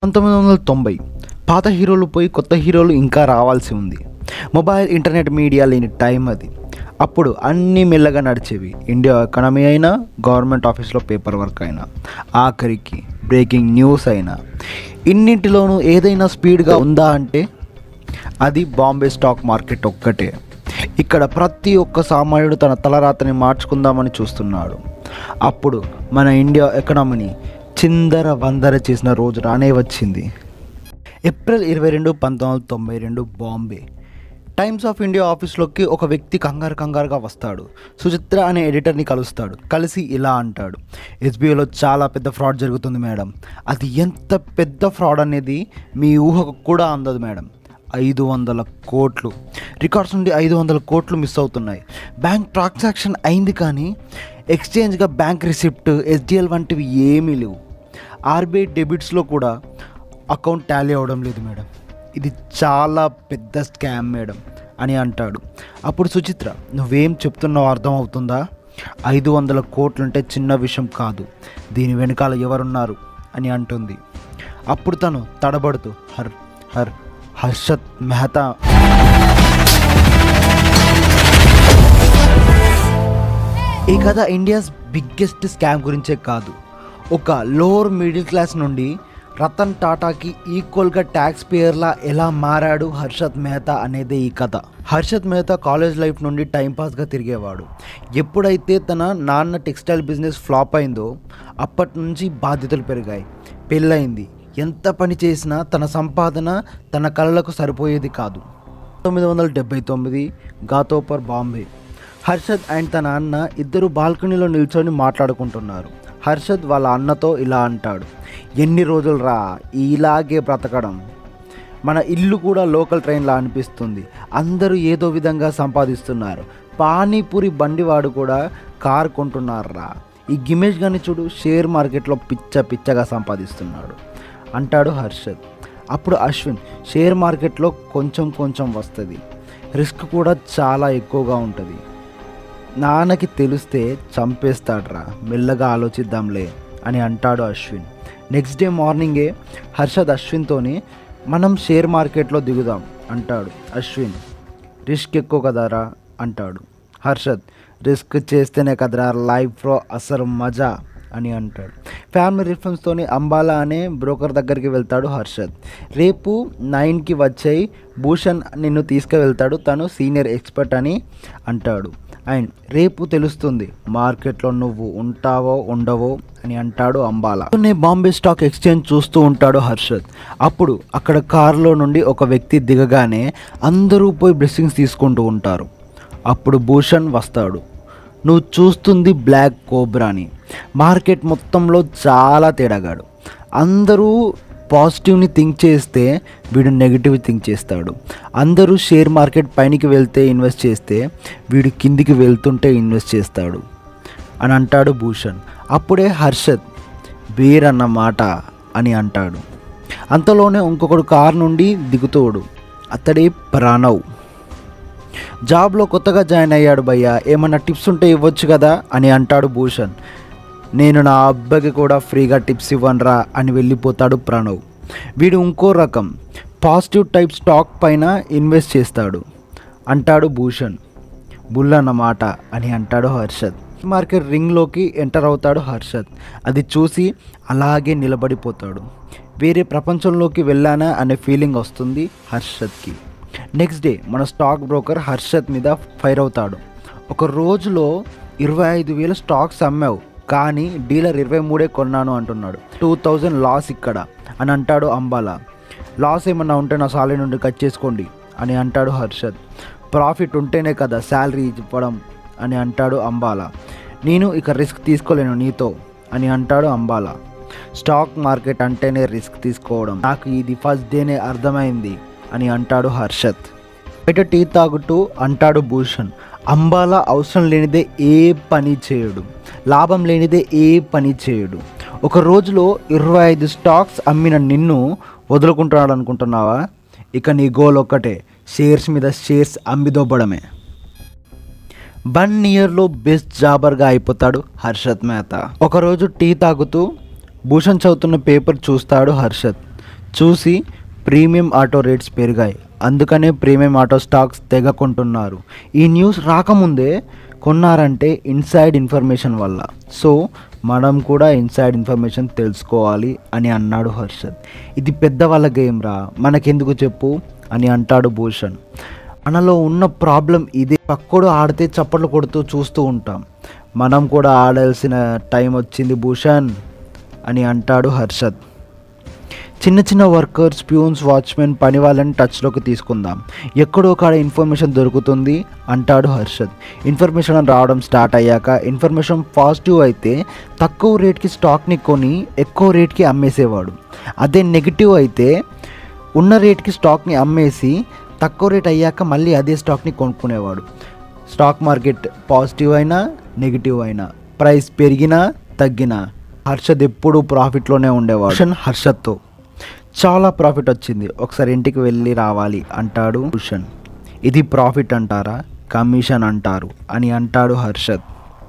పంతొమ్మిది వందల తొంభై పాత హీరోలు పోయి కొత్త హీరోలు ఇంకా రావాల్సి ఉంది మొబైల్ ఇంటర్నెట్ మీడియా లేని టైం అది అప్పుడు అన్నీ మెల్లగా నడిచేవి ఇండియా ఎకానమీ అయినా గవర్నమెంట్ ఆఫీస్లో పేపర్ వర్క్ అయినా ఆఖరికి బ్రేకింగ్ న్యూస్ అయినా ఇన్నింటిలోనూ ఏదైనా స్పీడ్గా ఉందా అంటే అది బాంబే స్టాక్ మార్కెట్ ఒక్కటే ఇక్కడ ప్రతి ఒక్క సామాన్యుడు తన తలరాతని మార్చుకుందామని చూస్తున్నాడు అప్పుడు మన ఇండియా ఎకనామీని చిందర వందర చేసిన రోజు రానే వచ్చింది ఏప్రిల్ ఇరవై రెండు పంతొమ్మిది వందల తొంభై రెండు బాంబే టైమ్స్ ఆఫ్ ఇండియా ఆఫీస్లోకి ఒక వ్యక్తి కంగారు కంగారుగా వస్తాడు సుచిత్ర అనే ఎడిటర్ని కలుస్తాడు కలిసి ఇలా అంటాడు ఎస్బీఐలో చాలా పెద్ద ఫ్రాడ్ జరుగుతుంది మేడం అది ఎంత పెద్ద ఫ్రాడ్ అనేది మీ ఊహకు కూడా అందదు మేడం ఐదు వందల కోట్లు రికార్డ్స్ నుండి ఐదు వందల కోట్లు మిస్ అవుతున్నాయి బ్యాంక్ ట్రాన్సాక్షన్ అయింది కానీ ఎక్స్చేంజ్గా బ్యాంక్ రిసిప్ట్ ఎస్డిఎల్ వంటివి ఏమీ లేవు ఆర్బీఐ డెబిట్స్లో కూడా అకౌంట్ టాలీ అవ్వడం లేదు మేడం ఇది చాలా పెద్ద స్కామ్ మేడం అని అంటాడు అప్పుడు సుచిత్ర నువ్వేం చెప్తున్నావు అర్థమవుతుందా ఐదు వందల కోట్లుంటే చిన్న విషయం కాదు దీని వెనకాల ఎవరున్నారు అని అంటుంది అప్పుడు తను తడబడుతూ హర్ హర్ హర్షత్ మెహతా ఈ కథ ఇండియాస్ బిగ్గెస్ట్ స్కామ్ గురించే కాదు ఒక లోవర్ మిడిల్ క్లాస్ నుండి రతన్ టాటాకి ఈక్వల్గా ట్యాక్స్ పేయర్లా ఎలా మారాడు హర్షత్ మెహతా అనేదే ఈ కథ హర్షత్ మెహతా కాలేజ్ లైఫ్ నుండి టైంపాస్గా తిరిగేవాడు ఎప్పుడైతే తన నాన్న టెక్స్టైల్ బిజినెస్ ఫ్లాప్ అయిందో అప్పటి నుంచి బాధ్యతలు పెరిగాయి పెళ్ళయింది ఎంత పని చేసినా తన సంపాదన తన కళ్ళకు సరిపోయేది కాదు తొమ్మిది వందల డెబ్బై తొమ్మిది గాతోపర్ బాంబే హర్షద్ అండ్ తన అన్న ఇద్దరు బాల్కనీలో నిల్చొని మాట్లాడుకుంటున్నారు హర్షద్ వాళ్ళ అన్నతో ఇలా అంటాడు ఎన్ని రోజులు రా ఇలాగే బ్రతకడం మన ఇల్లు కూడా లోకల్ ట్రైన్లా అనిపిస్తుంది అందరూ ఏదో విధంగా సంపాదిస్తున్నారు పానీపూరి బండివాడు కూడా కార్ కొంటున్నారా ఈ గిమేష్ గాని చూడు షేర్ మార్కెట్లో పిచ్చ పిచ్చగా సంపాదిస్తున్నాడు అంటాడు హర్షద్ అప్పుడు అశ్విన్ షేర్ మార్కెట్లో కొంచెం కొంచెం వస్తుంది రిస్క్ కూడా చాలా ఎక్కువగా ఉంటుంది నాన్నకి తెలిస్తే చంపేస్తాడ్రా మెల్లగా ఆలోచిద్దాంలే అని అంటాడు అశ్విన్ నెక్స్ట్ డే మార్నింగే హర్షద్ అశ్విన్తోని మనం షేర్ మార్కెట్లో దిగుదాం అంటాడు అశ్విన్ రిస్క్ ఎక్కువ కదరా అంటాడు హర్షద్ రిస్క్ చేస్తేనే కదరా లైఫ్లో అసలు మజా అని అంటాడు ఫ్యామిలీ రిఫరెన్స్తోని అంబాలా అనే బ్రోకర్ దగ్గరికి వెళ్తాడు హర్షద్ రేపు నైన్కి వచ్చాయి భూషణ్ నిన్ను తీసుకువెళ్తాడు తను సీనియర్ ఎక్స్పర్ట్ అని అంటాడు అండ్ రేపు తెలుస్తుంది మార్కెట్లో నువ్వు ఉంటావో ఉండవో అని అంటాడు అంబాలా నేను బాంబే స్టాక్ ఎక్స్చేంజ్ చూస్తూ ఉంటాడు హర్షద్ అప్పుడు అక్కడ కారులో నుండి ఒక వ్యక్తి దిగగానే అందరూ పోయి బ్లెస్సింగ్స్ తీసుకుంటూ ఉంటారు అప్పుడు భూషణ్ వస్తాడు నువ్వు చూస్తుంది బ్లాక్ కోబ్రాని మార్కెట్ మొత్తంలో చాలా తేడాగాడు అందరూ పాజిటివ్ని థింక్ చేస్తే వీడు నెగిటివ్ థింక్ చేస్తాడు అందరూ షేర్ మార్కెట్ పైనకి వెళ్తే ఇన్వెస్ట్ చేస్తే వీడు కిందికి వెళ్తుంటే ఇన్వెస్ట్ చేస్తాడు అని అంటాడు భూషణ్ అప్పుడే హర్షద్ బీర్ అన్న మాట అని అంటాడు అంతలోనే ఇంకొకడు కార్ నుండి దిగుతోడు అతడే ప్రణవ్ జాబ్లో కొత్తగా జాయిన్ అయ్యాడు భయ్య ఏమన్నా టిప్స్ ఉంటే ఇవ్వచ్చు కదా అని అంటాడు భూషణ్ నేను నా అబ్బాయికి కూడా ఫ్రీగా టిప్స్ ఇవ్వనరా అని వెళ్ళిపోతాడు ప్రణవ్ వీడు ఇంకో రకం పాజిటివ్ టైప్ స్టాక్ పైన ఇన్వెస్ట్ చేస్తాడు అంటాడు భూషణ్ బుల్ అన్నమాట అని అంటాడు హర్షద్ మార్కెట్ రింగ్లోకి ఎంటర్ అవుతాడు హర్షద్ అది చూసి అలాగే నిలబడిపోతాడు వేరే ప్రపంచంలోకి వెళ్ళానా అనే ఫీలింగ్ వస్తుంది హర్షద్కి నెక్స్ట్ డే మన స్టాక్ బ్రోకర్ హర్షద్ మీద ఫైర్ అవుతాడు ఒక రోజులో ఇరవై ఐదు వేల స్టాక్స్ అమ్మావు కానీ డీలర్ ఇరవై మూడే కొన్నాను అంటున్నాడు టూ థౌజండ్ లాస్ ఇక్కడ అని అంటాడు అంబాలా లాస్ ఏమన్నా ఉంటే నా సాలరీ నుండి కట్ చేసుకోండి అని అంటాడు హర్షద్ ప్రాఫిట్ ఉంటేనే కదా శాలరీ ఇవ్వడం అని అంటాడు అంబాలా నేను ఇక రిస్క్ తీసుకోలేను నీతో అని అంటాడు అంబాలా స్టాక్ మార్కెట్ అంటేనే రిస్క్ తీసుకోవడం నాకు ఇది ఫస్ట్ డేనే అర్థమైంది అని అంటాడు హర్షత్ బయట టీ తాగుతూ అంటాడు భూషణ్ అంబాలా అవసరం లేనిదే ఏ పని చేయడు లాభం లేనిదే ఏ పని చేయడు ఒక రోజులో ఇరవై ఐదు స్టాక్స్ అమ్మిన నిన్ను వదులుకుంటున్నాడు అనుకుంటున్నావా ఇక నీ గోల్ ఒక్కటే షేర్స్ మీద షేర్స్ అమ్మిదొబ్బడమే వన్ ఇయర్లో బెస్ట్ జాబర్గా అయిపోతాడు హర్షత్ మెహతా ఒకరోజు టీ తాగుతూ భూషణ్ చదువుతున్న పేపర్ చూస్తాడు హర్షత్ చూసి ప్రీమియం ఆటో రేట్స్ పెరిగాయి అందుకనే ప్రీమియం ఆటో స్టాక్స్ తెగ కొంటున్నారు ఈ న్యూస్ రాకముందే కొన్నారంటే ఇన్సైడ్ ఇన్ఫర్మేషన్ వల్ల సో మనం కూడా ఇన్సైడ్ ఇన్ఫర్మేషన్ తెలుసుకోవాలి అని అన్నాడు హర్షద్ ఇది పెద్దవాళ్ళ గేమ్ రా మనకెందుకు చెప్పు అని అంటాడు భూషణ్ మనలో ఉన్న ప్రాబ్లం ఇదే పక్కడు ఆడితే చప్పట్లు కొడుతూ చూస్తూ ఉంటాం మనం కూడా ఆడాల్సిన టైం వచ్చింది భూషణ్ అని అంటాడు హర్షద్ చిన్న చిన్న వర్కర్స్ ప్యూన్స్ వాచ్మెన్ పని వాళ్ళని టచ్లోకి తీసుకుందాం ఎక్కడో కాడ ఇన్ఫర్మేషన్ దొరుకుతుంది అంటాడు హర్షద్ ఇన్ఫర్మేషన్ రావడం స్టార్ట్ అయ్యాక ఇన్ఫర్మేషన్ పాజిటివ్ అయితే తక్కువ రేట్కి స్టాక్ని కొని ఎక్కువ రేట్కి అమ్మేసేవాడు అదే నెగిటివ్ అయితే ఉన్న రేట్కి స్టాక్ని అమ్మేసి తక్కువ రేట్ అయ్యాక మళ్ళీ అదే స్టాక్ని కొనుక్కునేవాడు స్టాక్ మార్కెట్ పాజిటివ్ అయినా నెగిటివ్ అయినా ప్రైస్ పెరిగినా తగ్గినా హర్షద్ ఎప్పుడూ ప్రాఫిట్లోనే ఉండేవాడు భూషణ్ హర్షద్తో చాలా ప్రాఫిట్ వచ్చింది ఒకసారి ఇంటికి వెళ్ళి రావాలి అంటాడు భూషణ్ ఇది ప్రాఫిట్ అంటారా కమిషన్ అంటారు అని అంటాడు హర్షద్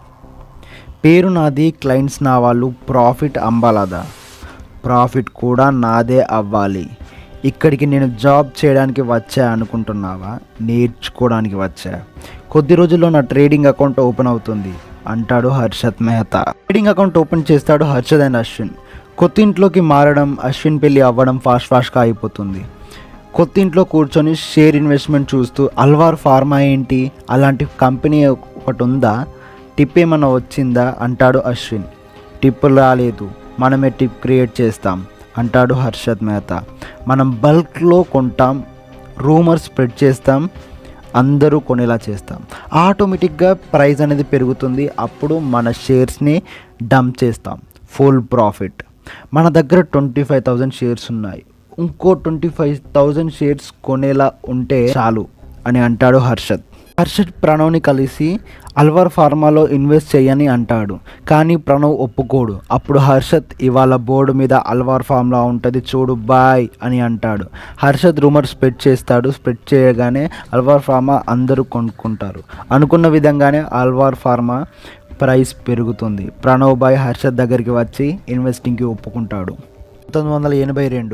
పేరు నాది క్లయింట్స్ నా వాళ్ళు ప్రాఫిట్ అంబాలదా ప్రాఫిట్ కూడా నాదే అవ్వాలి ఇక్కడికి నేను జాబ్ చేయడానికి వచ్చా అనుకుంటున్నావా నేర్చుకోవడానికి వచ్చా కొద్ది రోజుల్లో నా ట్రేడింగ్ అకౌంట్ ఓపెన్ అవుతుంది అంటాడు Harshad Mehta trading account open చేస్తాడు హర్షద్ అండ్ అశ్విన్ కొత్త ఇంట్లోకి మారడం అశ్విన్ పెళ్ళి అవ్వడం ఫాస్ట్ ఫాస్ట్గా అయిపోతుంది కొత్త ఇంట్లో కూర్చొని షేర్ ఇన్వెస్ట్మెంట్ చూస్తూ అల్వార్ ఫార్మా ఏంటి అలాంటి కంపెనీ ఒకటి ఉందా టిప్ ఏమన్నా వచ్చిందా అంటాడు అశ్విన్ టిప్ రాలేదు మనమే టిప్ క్రియేట్ చేస్తాం అంటాడు హర్షద్ మెహతా మనం బల్క్లో కొంటాం రూమర్ స్ప్రెడ్ చేస్తాం అందరూ కొనేలా చేస్తాం ఆటోమేటిక్గా ప్రైస్ అనేది పెరుగుతుంది అప్పుడు మన షేర్స్ని డంప్ చేస్తాం ఫుల్ ప్రాఫిట్ మన దగ్గర ట్వంటీ ఫైవ్ థౌజండ్ షేర్స్ ఉన్నాయి ఇంకో ట్వంటీ ఫైవ్ థౌజండ్ షేర్స్ కొనేలా ఉంటే చాలు అని అంటాడు హర్షద్ హర్షద్ ప్రణవ్ని కలిసి అల్వర్ ఫార్మాలో ఇన్వెస్ట్ చేయని అంటాడు కానీ ప్రణవ్ ఒప్పుకోడు అప్పుడు హర్షద్ ఇవాళ బోర్డు మీద అల్వార్ ఫార్మ్లా ఉంటుంది చూడు బాయ్ అని అంటాడు హర్షద్ రూమర్ స్ప్రెడ్ చేస్తాడు స్ప్రెడ్ చేయగానే అల్వార్ ఫార్మా అందరూ కొనుక్కుంటారు అనుకున్న విధంగానే అల్వార్ ఫార్మా ప్రైస్ పెరుగుతుంది ప్రణవ్ బాయ్ హర్షద్ దగ్గరికి వచ్చి ఇన్వెస్టింగ్కి ఒప్పుకుంటాడు పంతొమ్మిది వందల ఎనభై రెండు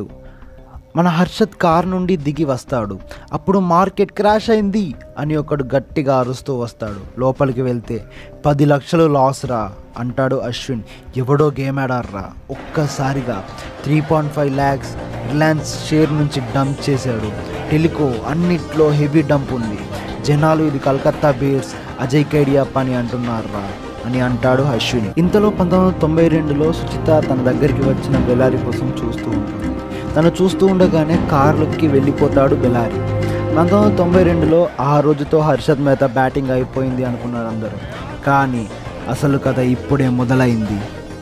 మన హర్షద్ కార్ నుండి దిగి వస్తాడు అప్పుడు మార్కెట్ క్రాష్ అయింది అని ఒకడు గట్టిగా అరుస్తూ వస్తాడు లోపలికి వెళ్తే పది లక్షలు లాస్ రా అంటాడు అశ్విన్ ఎవడో గేమ్ ఆడారా ఒక్కసారిగా three point five lakhs Reliance share నుంచి డంప్ చేశాడు టెలికో అన్నిట్లో హెవీ డంప్ ఉంది జనాలు ఇది కలకత్తా బీర్స్ అజయ్ కైడియా పని అంటున్నారా అని అంటాడు అశ్విని ఇంతలో పంతొమ్మిది వందల తొంభై రెండులో సుచిత తన దగ్గరికి వచ్చిన బెలారి కోసం చూస్తూ ఉంటుంది తను చూస్తూ ఉండగానే కార్లోకి వెళ్ళిపోతాడు బెలారి పంతొమ్మిది వందల తొంభై రెండులో ఆ రోజుతో హర్షద్ మెహతా బ్యాటింగ్ అయిపోయింది అనుకున్నారు అందరూ కానీ అసలు కథ ఇప్పుడే మొదలైంది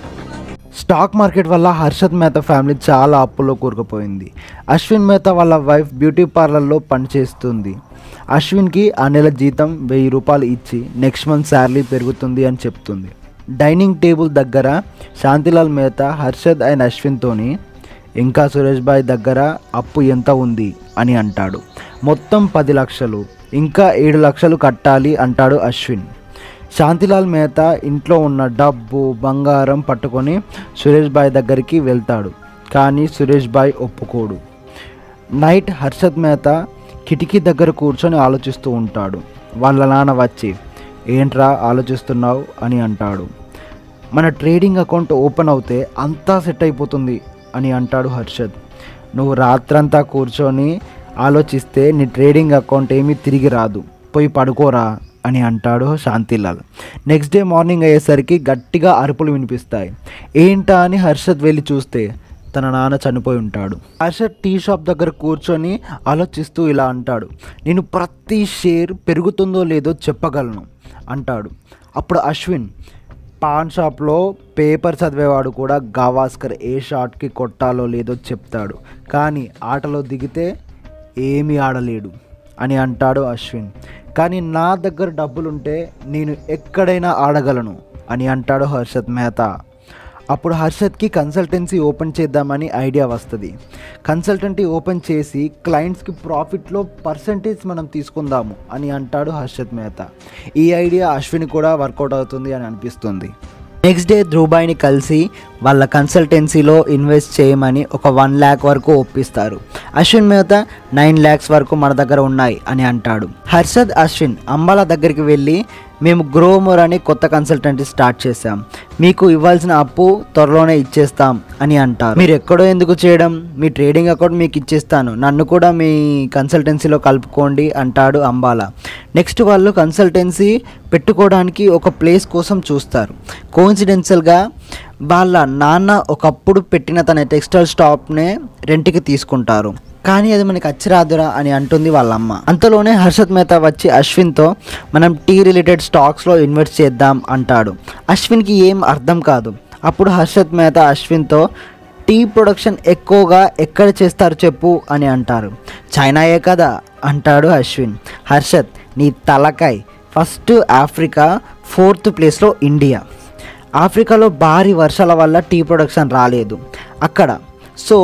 స్టాక్ మార్కెట్ వల్ల హర్షద్ మెహతా ఫ్యామిలీ చాలా అప్పుల్లో కూరుకుపోయింది అశ్విన్ మెహతా వాళ్ళ వైఫ్ బ్యూటీ పార్లర్లో పనిచేస్తుంది అశ్విన్కి ఆ నెల జీతం వెయ్యి రూపాయలు ఇచ్చి నెక్స్ట్ మంత్ శాలరీ పెరుగుతుంది అని చెప్తుంది డైనింగ్ టేబుల్ దగ్గర శాంతిలాల్ మెహతా హర్షద్ అండ్ అశ్విన్తోని ఇంకా సురేష్ బాయ్ దగ్గర అప్పు ఎంత ఉంది అని అంటాడు మొత్తం పది లక్షలు ఇంకా ఏడు లక్షలు కట్టాలి అంటాడు అశ్విన్ శాంతిలాల్ మెహతా ఇంట్లో ఉన్న డబ్బు బంగారం పట్టుకొని సురేష్ బాయ్ దగ్గరికి వెళ్తాడు కానీ సురేష్ బాయ్ ఒప్పుకోడు నైట్ హర్షద్ మెహతా కిటికీ దగ్గర కూర్చొని ఆలోచిస్తూ ఉంటాడు వాళ్ళ నాన్న వచ్చి ఏంట్రా ఆలోచిస్తున్నావు అని అంటాడు మన ట్రేడింగ్ అకౌంట్ ఓపెన్ అవుతే అంతా సెట్ అయిపోతుంది అని అంటాడు హర్షద్ నువ్వు రాత్రంతా కూర్చొని ఆలోచిస్తే నీ ట్రేడింగ్ అకౌంట్ ఏమీ తిరిగి రాదు పోయి పడుకోరా అని అంటాడు శాంతిలాల్ నెక్స్ట్ డే మార్నింగ్ అయ్యేసరికి గట్టిగా అరుపులు వినిపిస్తాయి ఏంటా అని హర్షద్ వెళ్ళి చూస్తే తన నాన్న చనిపోయి ఉంటాడు హర్షద్ టీ షాప్ దగ్గర కూర్చొని ఆలోచిస్తూ ఇలా అంటాడు నేను ప్రతి షేర్ పెరుగుతుందో లేదో చెప్పగలను అంటాడు అప్పుడు అశ్విన్ పాన్ షాప్లో పేపర్ చదివేవాడు కూడా గవాస్కర్ ఏ షాట్కి కొట్టాలో లేదో చెప్తాడు కానీ ఆటలో దిగితే ఏమీ ఆడలేడు అని అంటాడు అశ్విన్ కానీ నా దగ్గర డబ్బులుంటే నేను ఎక్కడైనా ఆడగలను అని అంటాడు హర్షద్ మెహతా అప్పుడు హర్షద్కి కన్సల్టెన్సీ ఓపెన్ చేద్దామని ఐడియా వస్తుంది కన్సల్టెన్సీ ఓపెన్ చేసి క్లయింట్స్కి ప్రాఫిట్లో పర్సంటేజ్ మనం తీసుకుందాము అని అంటాడు హర్షద్ మెహతా ఈ ఐడియా అశ్విన్ కూడా వర్కౌట్ అవుతుంది అని అనిపిస్తుంది నెక్స్ట్ డే ధ్రుబాయ్ని కలిసి వాళ్ళ కన్సల్టెన్సీలో ఇన్వెస్ట్ చేయమని ఒక వన్ ల్యాక్ వరకు ఒప్పిస్తారు అశ్విన్ మేహతా నైన్ ల్యాక్స్ వరకు మన దగ్గర ఉన్నాయి అని అంటాడు హర్షద్ అశ్విన్ అంబాల దగ్గరికి వెళ్ళి మేము గ్రోమోర్ అని కొత్త కన్సల్టెన్సీ స్టార్ట్ చేశాం మీకు ఇవ్వాల్సిన అప్పు త్వరలోనే ఇచ్చేస్తాం అని అంటారు మీరు ఎక్కడో ఎందుకు చేయడం మీ ట్రేడింగ్ అకౌంట్ మీకు ఇచ్చేస్తాను నన్ను కూడా మీ కన్సల్టెన్సీలో కలుపుకోండి అంటాడు అంబాలా నెక్స్ట్ వాళ్ళు కన్సల్టెన్సీ పెట్టుకోవడానికి ఒక ప్లేస్ కోసం చూస్తారు కోఇన్సిడెన్షియల్గా వాళ్ళ నాన్న ఒకప్పుడు పెట్టిన తన టెక్స్టైల్ స్టాప్నే రెంట్కి తీసుకుంటారు కానీ అది మనకి అచ్చిరాదురా అని అంటుంది వాళ్ళ అమ్మ అంతలోనే హర్షద్ మెహతా వచ్చి అశ్విన్తో మనం టీ రిలేటెడ్ స్టాక్స్లో ఇన్వెస్ట్ చేద్దాం అంటాడు అశ్విన్కి ఏం అర్థం కాదు అప్పుడు హర్షద్ మెహతా అశ్విన్తో టీ ప్రొడక్షన్ ఎక్కువగా ఎక్కడ చేస్తారు చెప్పు అని అంటారు చైనాయే కదా అంటాడు అశ్విన్ హర్షద్ నీ తలకాయ్ ఫస్ట్ ఆఫ్రికా ఫోర్త్ ప్లేస్లో ఇండియా ఆఫ్రికాలో భారీ వర్షాల వల్ల టీ ప్రొడక్షన్ రాలేదు అక్కడ సో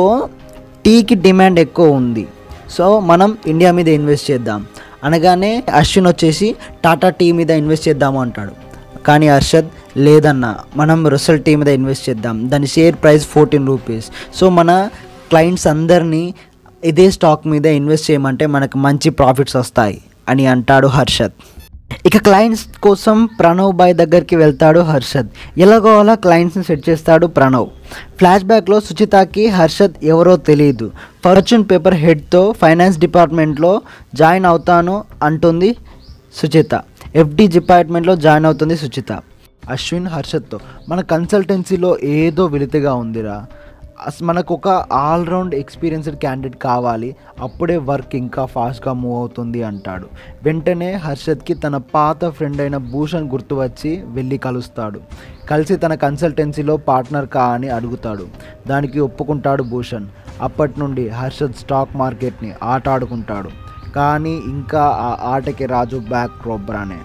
టీకి డిమాండ్ ఎక్కువ ఉంది సో మనం ఇండియా మీద ఇన్వెస్ట్ చేద్దాం అనగానే అశ్విన్ వచ్చేసి టాటా టీ మీద ఇన్వెస్ట్ చేద్దాము అంటాడు కానీ హర్షద్ లేదన్న మనం రుసల్ టీ మీద ఇన్వెస్ట్ చేద్దాం దాని share price fourteen rupees so మన క్లయింట్స్ అందరినీ ఇదే స్టాక్ మీద ఇన్వెస్ట్ చేయమంటే మనకు మంచి ప్రాఫిట్స్ వస్తాయి అని అంటాడు హర్షద్ ఇక క్లయింట్స్ కోసం ప్రణవ్ బాయ్ దగ్గరికి వెళ్తాడు హర్షద్ ఎలాగో అలా క్లయింట్స్ని సెట్ చేస్తాడు ప్రణవ్ ఫ్లాష్ బ్యాక్లో సుచితకి హర్షద్ ఎవరో తెలియదు ఫార్చ్యూన్ పేపర్ హెడ్తో ఫైనాన్స్ డిపార్ట్మెంట్లో జాయిన్ అవుతాను అంటుంది సుచిత ఎఫ్డి డిపార్ట్మెంట్లో జాయిన్ అవుతుంది సుచిత అశ్విన్ హర్షద్తో మన కన్సల్టెన్సీలో ఏదో వెలితిగా ఉందిరా అస్- మనకు ఒక ఆల్రౌండ్ ఎక్స్పీరియన్స్డ్ క్యాండిడేట్ కావాలి అప్పుడే వర్క్ ఇంకా ఫాస్ట్గా మూవ్ అవుతుంది అంటాడు వెంటనే హర్షద్కి తన పాత ఫ్రెండ్ అయిన భూషణ్ గుర్తు వచ్చి వెళ్ళి కలుస్తాడు కలిసి తన కన్సల్టెన్సీలో పార్ట్నర్ కా అని అడుగుతాడు దానికి ఒప్పుకుంటాడు భూషణ్ అప్పటి నుండి హర్షద్ స్టాక్ మార్కెట్ని ఆట ఆడుకుంటాడు కానీ ఇంకా ఆ ఆటకి రాజు బ్యాక్ క్రోబ్రానే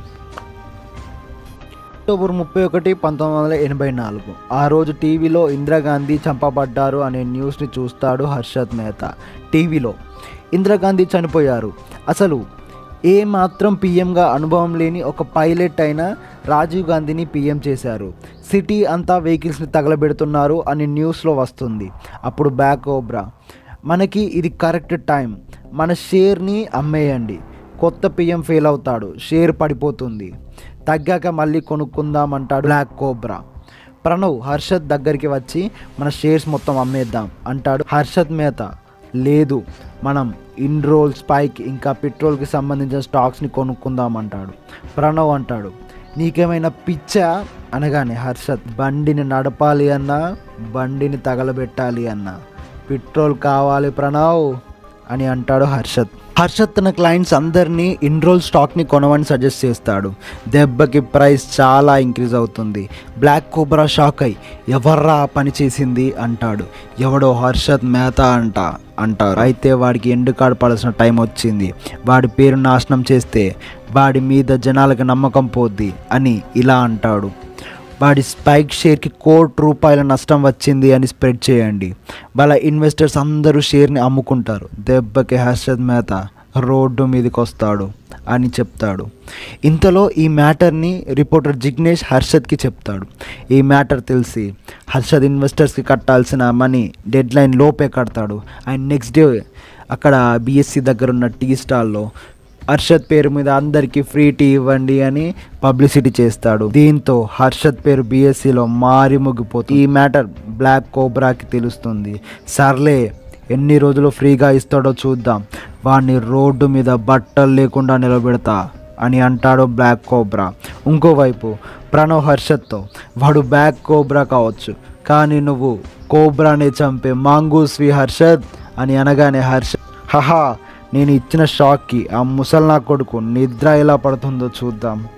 అక్టోబర్ ముప్పై ఒకటి పంతొమ్మిది వందల ఎనభై నాలుగు ఆ రోజు టీవీలో ఇందిరాగాంధీ చంపబడ్డారు అనే న్యూస్ని చూస్తాడు హర్షద్ మెహతా టీవీలో ఇందిరాగాంధీ చనిపోయారు అసలు ఏ మాత్రం పీఎంగా అనుభవం లేని ఒక పైలట్ అయిన రాజీవ్ గాంధీని పీఎం చేశారు సిటీ అంతా వెహికల్స్ని తగలబెడుతున్నారు అని న్యూస్లో వస్తుంది అప్పుడు బ్యాక్ ఓబ్రా మనకి ఇది కరెక్ట్ టైం మన షేర్ని అమ్మేయండి కొత్త పిఎం ఫెయిల్ అవుతాడు షేర్ పడిపోతుంది తగ్గాక మళ్ళీ కొనుక్కుందాం అంటాడు బ్లాక్ కోబ్రా ప్రణవ్ హర్షద్ దగ్గరికి వచ్చి మన షేర్స్ మొత్తం అమ్మేద్దాం అంటాడు హర్షద్ మేహతా లేదు మనం ఇన్రోల్ స్పైక్ ఇంకా పెట్రోల్కి సంబంధించిన స్టాక్స్ని కొనుక్కుందాం అంటాడు ప్రణవ్ అంటాడు నీకేమైనా పిచ్చా అనగానే హర్షద్ బండిని నడపాలి అన్నా బండిని తగలబెట్టాలి అన్నా పెట్రోల్ కావాలి ప్రణవ్ అని అంటాడు హర్షద్ హర్షద్ తన క్లయింట్స్ అందరినీ ఇన్రోల్ స్టాక్ని కొనమని సజెస్ట్ చేస్తాడు దెబ్బకి ప్రైస్ చాలా ఇంక్రీజ్ అవుతుంది బ్లాక్ కోబ్రా షాక్ అయి ఎవర్రా ఆ పని చేసింది అంటాడు ఎవడో హర్షద్ మేహతా అంట అంటారు అయితే వాడికి ఎండు కార్డు పడాల్సిన టైం వచ్చింది వాడి పేరు నాశనం చేస్తే వాడి మీద జనాలకు నమ్మకం పోద్ది అని ఇలా అంటాడు వాడి స్పైక్ షేర్కి కోటి రూపాయల నష్టం వచ్చింది అని స్ప్రెడ్ చేయండి వాళ్ళ ఇన్వెస్టర్స్ అందరూ షేర్ని అమ్ముకుంటారు దెబ్బకి హర్షద్ మేహతా రోడ్డు మీదకి వస్తాడు అని చెప్తాడు ఇంతలో ఈ మ్యాటర్ని రిపోర్టర్ జిగ్నేష్ హర్షద్కి చెప్తాడు ఈ మ్యాటర్ తెలిసి హర్షద్ ఇన్వెస్టర్స్కి కట్టాల్సిన మనీ డెడ్ లైన్ లోపే కడతాడు అండ్ నెక్స్ట్ డే అక్కడ బిఎస్సి దగ్గర ఉన్న టీ స్టాల్లో హర్షద్ పేరు మీద అందరికీ ఫ్రీ టీ ఇవ్వండి అని పబ్లిసిటీ చేస్తాడు దీంతో హర్షద్ పేరు బీఎస్సీలో మారి ముగిపోతుంది ఈ మ్యాటర్ బ్లాక్ కోబ్రాకి తెలుస్తుంది సర్లే ఎన్ని రోజులు ఫ్రీగా ఇస్తాడో చూద్దాం వాడిని రోడ్డు మీద బట్టలు లేకుండా నిలబెడతా అని అంటాడు బ్లాక్ కోబ్రా ఇంకోవైపు ప్రణవ్ హర్షద్తో వాడు బ్లాక్ కోబ్రా కావచ్చు కానీ నువ్వు కోబ్రానే చంపే మాంగూస్వి హర్షద్ అని అనగానే హర్షద్ హహా నేను ఇచ్చిన షాక్కి ఆ ముసల్నా కొడుకు నిద్ర ఎలా పడుతుందో చూద్దాం